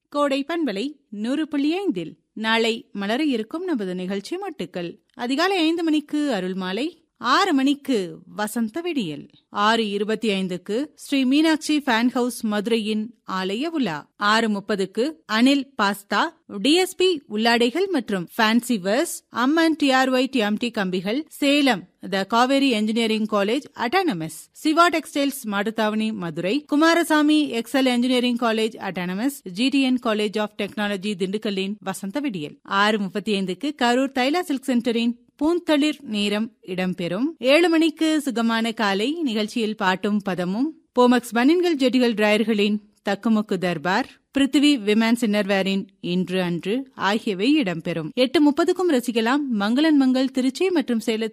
கோடை பண்பலை நூறு புள்ளி ஐந்தில் நாளை மலர இருக்கும் நமது நிகழ்ச்சி மட்டுக்கள் அதிகாலை ஐந்து மணிக்கு அருள் மாலை ஆறு மணிக்கு வசந்த வெடியல் ஆறு இருபத்தி ஐந்துக்கு ஸ்ரீ மீனாட்சி ஃபேன் ஹவுஸ் மதுரையின் ஆலய உலா ஆறு முப்பதுக்கு அனில் பாஸ்தா டிஎஸ்பி உள்ளாடைகள் மற்றும் ஃபேன்சி வர்ஸ் அம்மன் டிஆர்ஒய் டிஎம்டி கம்பிகள் Salem the Kaveri engineering college autonomous Siva textiles Mattuthavani Madurai Kumarasamy Excel engineering college autonomous GTN college of technology திண்டுக்கல்லின் வசந்த விடியல் ஆறு முப்பத்தி ஐந்துக்கு கரூர் தைலா சில்க் சென்டரின் பூந்தளிர் நேரம் இடம்பெறும் ஏழு மணிக்கு சுகமான காலை நிகழ்ச்சியில் பாட்டும் பதமும் போமக்ஸ் பனின்கள் ஜெட்டிகள் டிராயர்களின் தக்குமுக்கு தர்பார் பிருத்திவி விமன்ஸ் இன்னர்வேரின் இன்று அன்று ஆகியவை இடம்பெறும் எட்டு முப்பதுக்கும் ரசிக்கலாம் மங்களன் மங்கள் திருச்சி மற்றும் சேலத்தில்